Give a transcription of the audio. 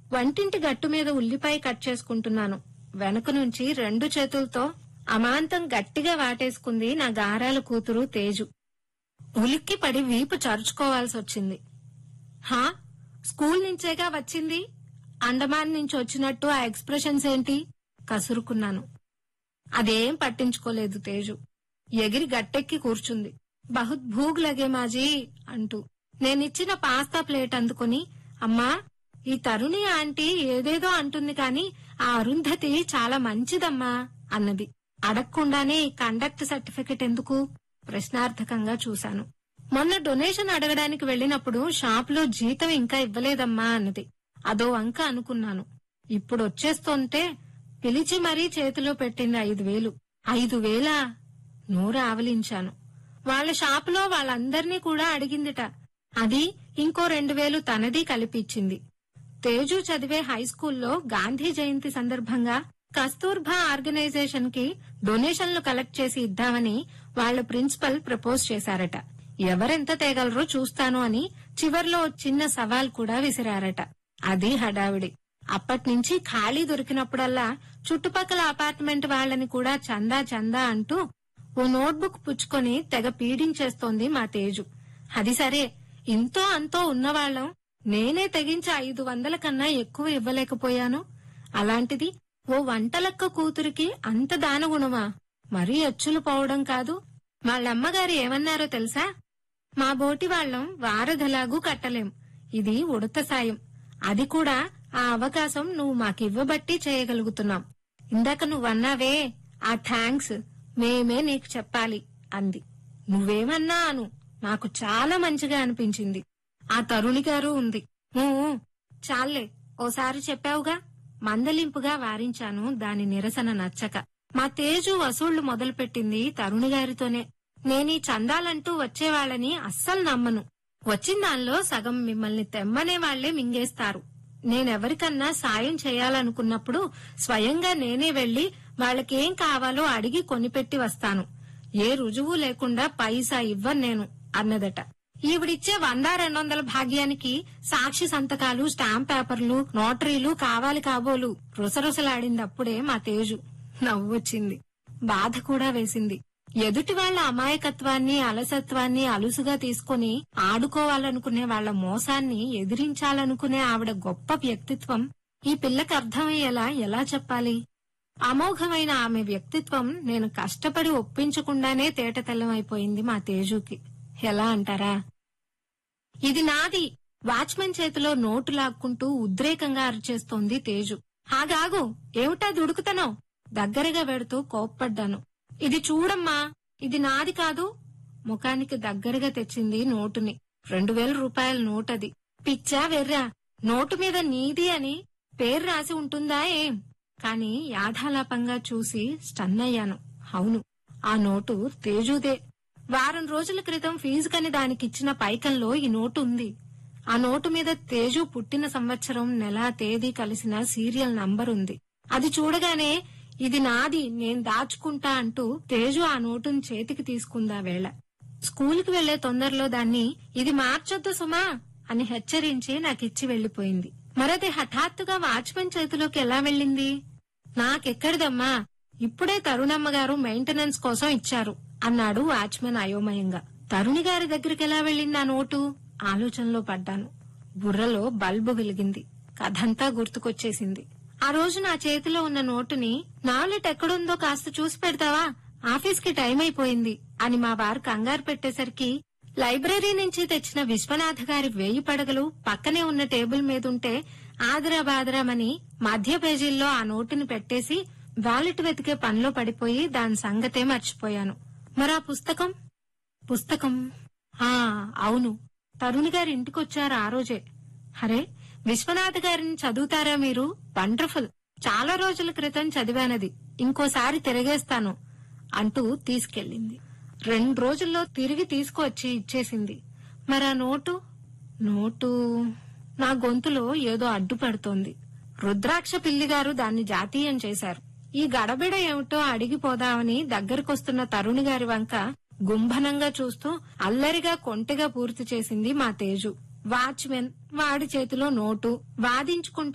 వంటింటి గట్టు మీద ఉల్లిపాయ కట్ చేసుకుంటున్నాను వెనక నుంచి రెండు చేతులతో అమాంతం గట్టిగా వాటేసుకుంది నా గారాల కూతురు తేజు ఉలిక్కి పడి వీపు చరుచుకోవాల్సి వచ్చింది హా స్కూల్ నుంచేగా వచ్చింది అండమాన్ నుంచి వచ్చినట్టు ఆ ఎక్స్ప్రెషన్స్ ఏంటి కసురుకున్నాను అదేం పట్టించుకోలేదు తేజు ఎగిరి గట్టెక్కి కూర్చుంది బహుత్ భూగ్ లగే మాజీ అంటూ నేనిచ్చిన పాస్తా ప్లేట్ అందుకుని అమ్మా ఈ తరుణి ఆంటీ ఏదేదో అంటుంది కాని ఆ అరుంధతి చాలా మంచిదమ్మా అన్నది అడగకుండానే ఈ కండక్ట్ సర్టిఫికెట్ ఎందుకు ప్రశ్నార్థకంగా చూశాను మొన్న డొనేషన్ అడగడానికి వెళ్ళినప్పుడు షాపులో జీతం ఇంకా ఇవ్వలేదమ్మా అన్నది అదో అంక అనుకున్నాను ఇప్పుడు వచ్చేస్తుంటే పిలిచి మరీ చేతిలో పెట్టింది ఐదు వేలు ఐదు వేలా నోరు ఆవలించాను వాళ్ళ షాపులో వాళ్ళందర్నీ కూడా అడిగిందిట అది ఇంకో రెండు వేలు తనది కలిపిచ్చింది తేజు చదివే హై స్కూల్లో గాంధీ జయంతి సందర్భంగా కస్తూర్బా ఆర్గనైజేషన్ కి డొనేషన్లు కలెక్ట్ చేసి ఇద్దామని వాళ్ళ ప్రిన్సిపల్ ప్రపోజ్ చేశారట ఎవరెంత తేగలరో చూస్తాను అని చివర్లో ఓ చిన్న సవాల్ కూడా విసిరారట అది హడావిడి అప్పట్నుంచి ఖాళీ దొరికినప్పుడల్లా చుట్టుపక్కల అపార్ట్మెంట్ వాళ్ళని కూడా చందా చందా అంటూ ఓ నోట్బుక్ పుచ్చుకొని తెగ పీడించేస్తోంది మా తేజు అది సరే ఇంతో అంతో ఉన్నవాళ్లం నేనే తెగించి ఐదు వందల కన్నా ఎక్కువ ఇవ్వలేకపోయాను అలాంటిది ఓ వంటలక్క కూతురికి అంత దానగుణమా మరీ అచ్చులు పోవడం కాదు వాళ్ళమ్మగారు ఏమన్నారో తెలుసా మా బోటి వాళ్ళం వారధలాగూ కట్టలేం ఇది ఉడత సాయం అది కూడా ఆ అవకాశం నువ్వు మాకివ్వబట్టి చేయగలుగుతున్నాం ఇందాక నువ్వన్నావే ఆ థ్యాంక్స్ మేమే నీకు చెప్పాలి అంది నువ్వేమన్నా అను నాకు చాలా మంచిగా అనిపించింది ఆ తరుణి గారు ఉంది ఊ, ఊ, చాలే ఓసారి చెప్పావుగా మందలింపుగా వారించాను దాని నిరసన నచ్చక మా తేజు వసూళ్లు మొదలుపెట్టింది తరుణి గారితోనే నేనీ చందాలంటూ వచ్చేవాళ్ళని అస్సలు నమ్మను వచ్చిన దానిలో సగం మిమ్మల్ని తెమ్మనే వాళ్లే మింగేస్తారు నేనెవరికన్నా సాయం చేయాలనుకున్నప్పుడు స్వయంగా నేనే వెళ్లి వాళ్ళకేం కావాలో అడిగి కొనిపెట్టి వస్తాను ఏ రుజువు లేకుండా పైసా ఇవ్వను నేను అన్నదట ఈవిడిచ్చే వంద రెండు వందల భాగ్యానికి సాక్షి సంతకాలు స్టాంప్ పేపర్లు నోటరీలు కావాలి కాబోలు రుసరుసలాడింది అప్పుడే మా తేజు నవ్వొచ్చింది బాధ కూడా వేసింది ఎదుటి వాళ్ళ అమాయకత్వాన్ని అలసత్వాన్ని అలుసుగా తీసుకుని ఆడుకోవాలనుకునే వాళ్ళ మోసాన్ని ఎదిరించాలనుకునే ఆవిడ గొప్ప వ్యక్తిత్వం ఈ పిల్లకి అర్థమయ్యేలా ఎలా చెప్పాలి అమోఘమైన ఆమె వ్యక్తిత్వం నేను కష్టపడి ఒప్పించకుండానే తేటతెల్లమైపోయింది మా తేజుకి ఎలా అంటారా ఇది నాది వాచ్మెన్ చేతిలో నోటు లాక్కుంటూ ఉద్రేకంగా అరిచేస్తోంది తేజు ఆగాగు ఏమిటా దుడుకుతనో దగ్గరగా వెడుతూ కోప్పడ్డాను ఇది చూడమ్మా ఇది నాది కాదు ముఖానికి దగ్గరగా తెచ్చింది నోటుని రెండు వేల రూపాయల నోటది పిచ్చా వెర్రా నోటు మీద నీది అని పేరు రాసి ఉంటుందా ఏం కాని యాథాలాపంగా చూసి స్టన్ అయ్యాను అవును ఆ నోటు తేజుదే వారం రోజుల క్రితం ఫీజుకని దానికిచ్చిన పైకంలో ఈ నోటు ఉంది ఆ నోటు మీద తేజు పుట్టిన సంవత్సరం నెల తేదీ కలిసిన సీరియల్ నంబర్ ఉంది అది చూడగానే ఇది నాది నేను దాచుకుంటా అంటూ తేజు ఆ నోటును చేతికి తీసుకుందా వేళ స్కూలుకి వెళ్లే తొందరలో దాన్ని ఇది మార్చొద్దు సుమా అని హెచ్చరించి నాకిచ్చి వెళ్లిపోయింది మరది హఠాత్తుగా వాచ్మెన్ చేతిలోకి ఎలా వెళ్ళింది నాకెక్కడిదమ్మా ఇప్పుడే తరుణమ్మ గారు మెయింటెనెన్స్ కోసం ఇచ్చారు అన్నాడు వాచ్మెన్ అయోమయంగా తరుణి గారి దగ్గరికి ఎలా వెళ్ళింది ఆ నోటు ఆలోచనలో పడ్డాను బుర్రలో బల్బు వెలిగింది కథంతా గుర్తుకొచ్చేసింది ఆ రోజు నా చేతిలో ఉన్న నోటుని నాలెట్ ఎక్కడుందో కాస్త చూసి పెడతావా ఆఫీస్ కి టైం అయిపోయింది అని మా వారు కంగారు పెట్టేసరికి లైబ్రరీ నుంచి తెచ్చిన విశ్వనాథ గారి వేయి పడగలు పక్కనే ఉన్న టేబుల్ మీదుంటే ఆదరా బాదరామని మధ్య పేజీల్లో ఆ నోటుని పెట్టేసి వాలెట్ వెతికే పనిలో పడిపోయి దాని సంగతే మర్చిపోయాను మరా పుస్తకం పుస్తకం ఆ అవును తరుణి గారి ఇంటికొచ్చారు ఆ రోజే హరే విశ్వనాథ్ గారిని చదువుతారా మీరు వండర్ఫుల్ చాలా రోజుల క్రితం చదివానది ఇంకోసారి తిరిగేస్తాను అంటూ తీసుకెళ్ళింది రెండు రోజుల్లో తిరిగి తీసుకువచ్చి ఇచ్చేసింది మరా నోటు నోటు నా గొంతులో ఏదో అడ్డుపడుతోంది రుద్రాక్ష పిల్లిగారు దాన్ని జాతీయం చేశారు ఈ గడబిడ ఏమిటో అడిగిపోదామని దగ్గరకొస్తున్న తరుణి గారి వంక గుంభనంగా చూస్తూ అల్లరిగా కొంటెగా పూర్తి చేసింది మా తేజు వాచ్మెన్ వాడి చేతిలో నోటు వాదించుకుంటూ